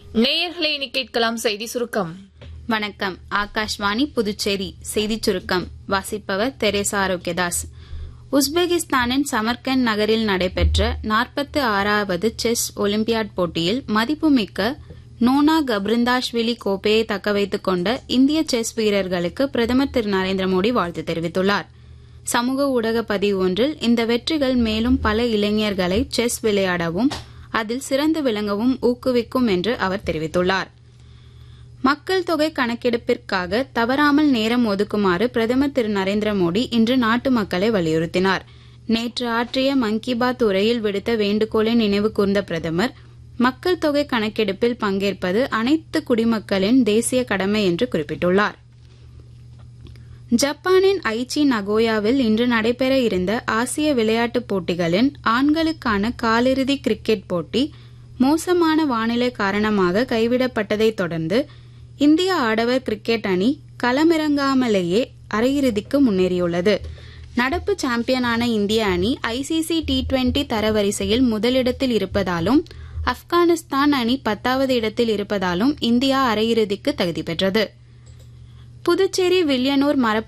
நேயர்களை இனி கேட்கலாம் செய்தி சுருக்கம் வணக்கம் ஆகாஷ்வாணி புதுச்சேரி செய்திச் சுருக்கம் வாசிப்பவர் தெரேசா ஆரோக்கியதாஸ் உஸ்பெகிஸ்தானின் சமர்கண்ட் நகரில் நடைபெற்ற நாற்பத்து ஆறாவது செஸ் ஒலிம்பியாட் போட்டியில் மதிப்புமிக்க நோனா கப்ரிந்தாஷ்விலி கோப்பையை தக்கவைத்துக் கொண்ட இந்திய செஸ் வீரர்களுக்கு பிரதமர் திரு நரேந்திர மோடி வாழ்த்து தெரிவித்துள்ளார் சமூக ஊடக பதிவு ஒன்றில் இந்த வெற்றிகள் மேலும் பல இளைஞர்களை செஸ் விளையாடவும் அதில் சிறந்து விளங்கவும் ஊக்குவிக்கும் என்று அவர் தெரிவித்துள்ளார் மக்கள் தொகை கணக்கெடுப்பிற்காக தவறாமல் நேரம் ஒதுக்குமாறு பிரதமர் திரு நரேந்திர மோடி இன்று நாட்டு மக்களை வலியுறுத்தினார் நேற்று ஆற்றிய மன் கி பாத் உரையில் விடுத்த வேண்டுகோளை நினைவு கூர்ந்த பிரதமர் மக்கள் தொகை கணக்கெடுப்பில் பங்கேற்பது அனைத்து குடிமக்களின் தேசிய கடமை என்று குறிப்பிட்டுள்ளார் ஜப்பானின் ஐச்சி நகோயாவில் இன்று நடைபெற இருந்த ஆசிய விளையாட்டுப் போட்டிகளின் ஆண்களுக்கான காலிறுதி கிரிக்கெட் போட்டி மோசமான வானிலை காரணமாக கைவிடப்பட்டதைத் தொடர்ந்து இந்திய ஆடவர் கிரிக்கெட் அணி களமிறங்காமலேயே அரையிறுதிக்கு முன்னேறியுள்ளது நடப்பு சாம்பியனான இந்திய அணி ஐசிசி டி டுவெண்டி தரவரிசையில் முதலிடத்தில் இருப்பதாலும் ஆப்கானிஸ்தான் அணி பத்தாவது இடத்தில் இருப்பதாலும் இந்தியா அரையிறுதிக்கு தகுதி பெற்றது புதுச்சேரி வில்லியனூர் மரப்ப